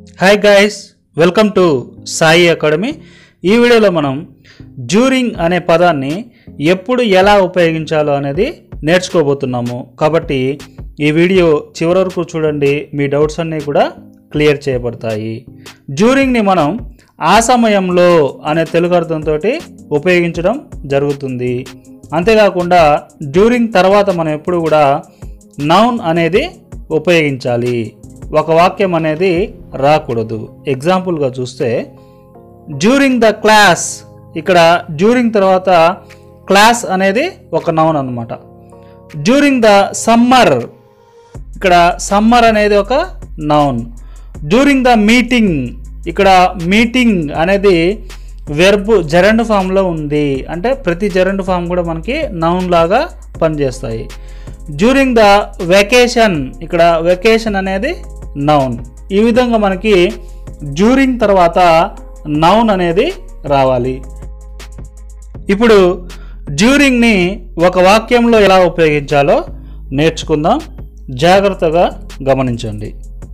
hi guys welcome to Sai academy ఈ వీడియోలో మనం జ్యూరింగ్ అనే పదాన్ని ఎప్పుడు ఎలా ఉపయోగించాలో అనేది నేర్చుకోబోతున్నాము కాబట్టి ఈ వీడియో చివరి వరకు చూడండి మీ డౌట్స్ అన్నీ కూడా క్లియర్ చేయబడతాయి జ్యూరింగ్ని మనం ఆ సమయంలో అనే తెలుగు అర్థంతో ఉపయోగించడం జరుగుతుంది అంతేకాకుండా డ్యూరింగ్ తర్వాత మనం ఎప్పుడు కూడా నౌన్ అనేది ఉపయోగించాలి ఒక వాక్యం అనేది రాకూడదు ఎగ్జాంపుల్గా చూస్తే డ్యూరింగ్ ద క్లాస్ ఇక్కడ డ్యూరింగ్ తర్వాత క్లాస్ అనేది ఒక నౌన్ అనమాట డ్యూరింగ్ ద సమ్మర్ ఇక్కడ సమ్మర్ అనేది ఒక నౌన్ డ్యూరింగ్ ద మీటింగ్ ఇక్కడ మీటింగ్ అనేది వెర్బ్ జరండ్ ఫామ్లో ఉంది అంటే ప్రతి జరండ్ ఫామ్ కూడా మనకి నౌన్ లాగా పనిచేస్తాయి డ్యూరింగ్ ద వెకేషన్ ఇక్కడ వెకేషన్ అనేది నౌన్ ఈ విధంగా మనకి డ్యూరింగ్ తర్వాత నౌన్ అనేది రావాలి ఇప్పుడు డ్యూరింగ్ని ఒక వాక్యంలో ఎలా ఉపయోగించాలో నేర్చుకుందాం జాగ్రత్తగా గమనించండి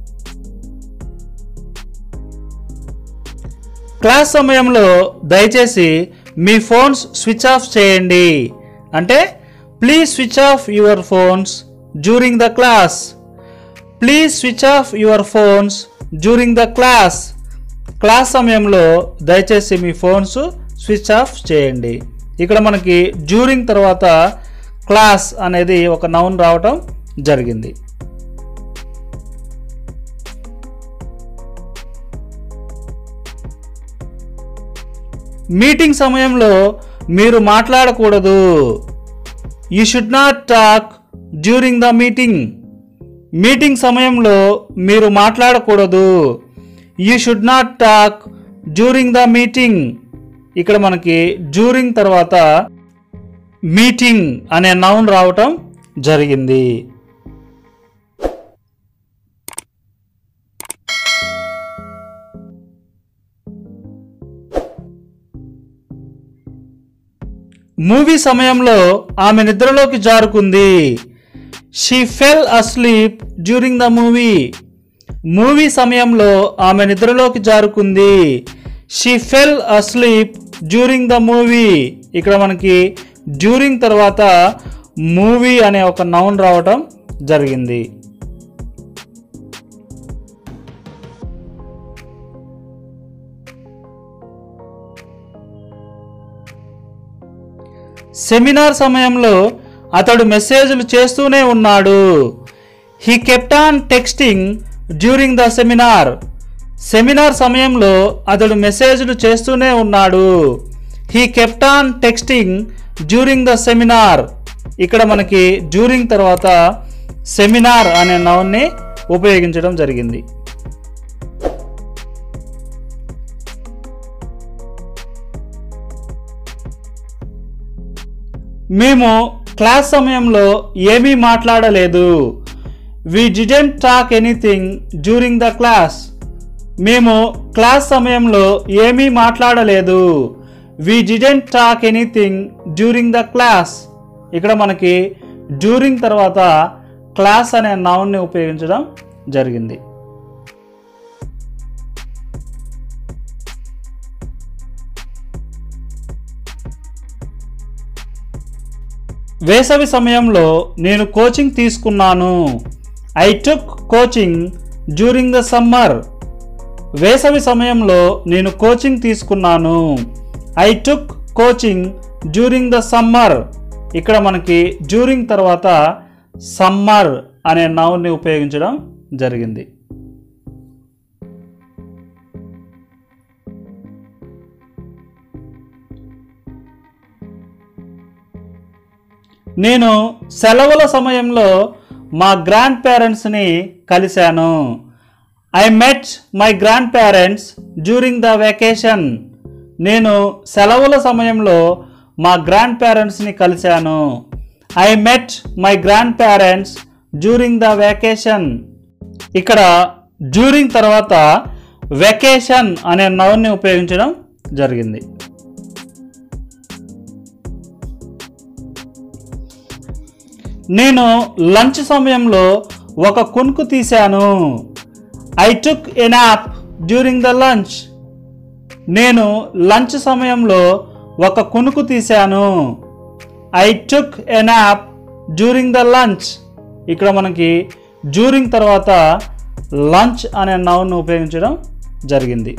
క్లాస్ సమయంలో దయచేసి మీ ఫోన్స్ స్విచ్ ఆఫ్ చేయండి అంటే please switch off your phones during the class please switch off your phones during the class class సమయంలో దయచేసి మీ ఫోన్స్ స్విచ్ ఆఫ్ చేయండి ఇక్కడ మనకి డ్యూరింగ్ తర్వాత క్లాస్ అనేది ఒక నౌన్ రావటం జరిగింది మీటింగ్ సమయంలో మీరు మాట్లాడకూడదు you should not talk during the meeting meeting సమయంలో మీరు మాట్లాడకూడదు you should not talk during the meeting ఇక్కడ మనకి డ్యూరింగ్ తర్వాత మీటింగ్ అనే నౌన్ రావటం జరిగింది మూవీ సమయంలో ఆమె నిద్రలోకి జారుకుంది she full asleep during the movie movie సమయంలో ఆమె నిద్రలోకి జారుకుంది she full asleep during the మూవీ ఇక్కడ మనకి డ్యూరింగ్ తర్వాత మూవీ అనే ఒక నౌన్ రావటం జరిగింది సెమినార్ సమయంలో అతడు మెసేజ్లు చేస్తూనే ఉన్నాడు he kept on texting during the seminar seminar సమయంలో అతడు మెసేజ్లు చేస్తూనే ఉన్నాడు he kept on texting during the సెమినార్ ఇక్కడ మనకి డ్యూరింగ్ తర్వాత సెమినార్ అనే నౌన్ని ఉపయోగించడం జరిగింది మేము క్లాస్ సమయంలో ఏమీ మాట్లాడలేదు we didn't talk anything during the class మేము క్లాస్ సమయంలో ఏమీ మాట్లాడలేదు we didn't talk anything during the class ఇక్కడ మనకి డ్యూరింగ్ తర్వాత క్లాస్ అనే నౌన్ని ఉపయోగించడం జరిగింది వేసవి సమయంలో నేను కోచింగ్ తీసుకున్నాను I took coaching during the summer వేసవి సమయంలో నేను కోచింగ్ తీసుకున్నాను I took coaching during the summer ఇక్కడ మనకి డ్యూరింగ్ తర్వాత సమ్మర్ అనే నౌన్ని ఉపయోగించడం జరిగింది నేను సెలవుల సమయంలో మా గ్రాండ్ పేరెంట్స్ని కలిశాను I met my grandparents during the vacation నేను సెలవుల సమయంలో మా గ్రాండ్ పేరెంట్స్ని కలిశాను I met my grandparents during the vacation ఇక్కడ డ్యూరింగ్ తర్వాత వెకేషన్ అనే నౌన్ని ఉపయోగించడం జరిగింది నేను లంచ్ సమయంలో ఒక కునుకు తీశాను I took a nap during the lunch నేను లంచ్ సమయంలో ఒక కునుకు తీశాను I took a nap during the lunch ఇక్కడ మనకి డ్యూరింగ్ తర్వాత లంచ్ అనే నౌన్ ఉపయోగించడం జరిగింది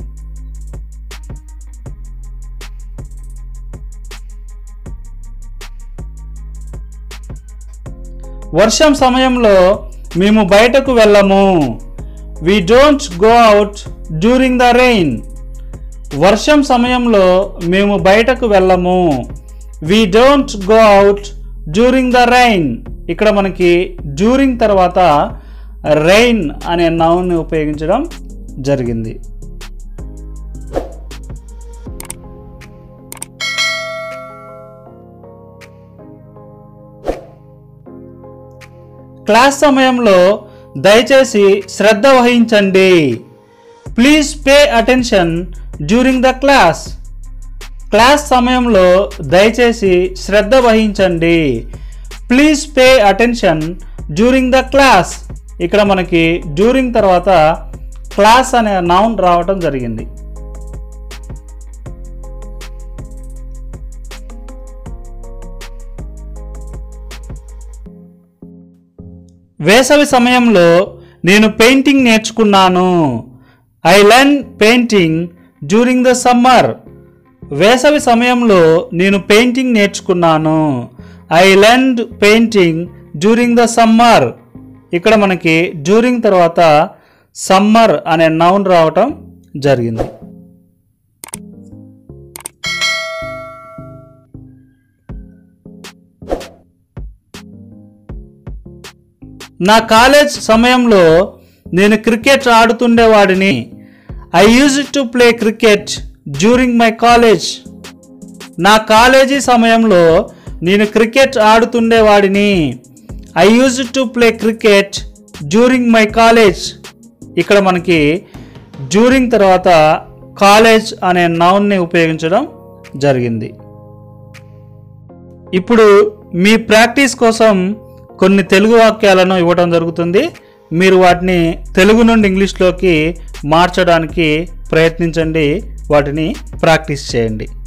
వర్షం సమయంలో మేము బయటకు వెళ్ళము we don't go out during the rain వర్షం సమయంలో మేము బయటకు వెళ్ళము we don't go out during the rain ఇక్కడ మనకి డ్యూరింగ్ తర్వాత రెయిన్ అనే నౌన్ని ఉపయోగించడం జరిగింది క్లాస్ సమయంలో దయచేసి శ్రద్ధ వహించండి please pay attention during the class class సమయంలో దయచేసి శ్రద్ధ వహించండి please pay attention during the class ఇక్కడ మనకి డ్యూరింగ్ తర్వాత క్లాస్ అనే నౌన్ రావటం జరిగింది వేసవి సమయంలో నేను పెయింటింగ్ నేర్చుకున్నాను I learn painting during the summer వేసవి సమయంలో నేను పెయింటింగ్ నేర్చుకున్నాను I learn painting during the summer ఇక్కడ మనకి డ్యూరింగ్ తర్వాత సమ్మర్ అనే నౌన్ రావటం జరిగింది నా కాలేజ్ సమయంలో నేను క్రికెట్ ఆడుతుండేవాడిని I use to play cricket during my college నా కాలేజీ సమయంలో నేను క్రికెట్ ఆడుతుండేవాడిని I use to play cricket during my college ఇక్కడ మనకి డ్యూరింగ్ తర్వాత కాలేజ్ అనే నౌన్ని ఉపయోగించడం జరిగింది ఇప్పుడు మీ ప్రాక్టీస్ కోసం కొన్ని తెలుగు వాక్యాలను ఇవ్వడం జరుగుతుంది మీరు వాటిని తెలుగు నుండి ఇంగ్లీష్లోకి మార్చడానికి ప్రయత్నించండి వాటిని ప్రాక్టీస్ చేయండి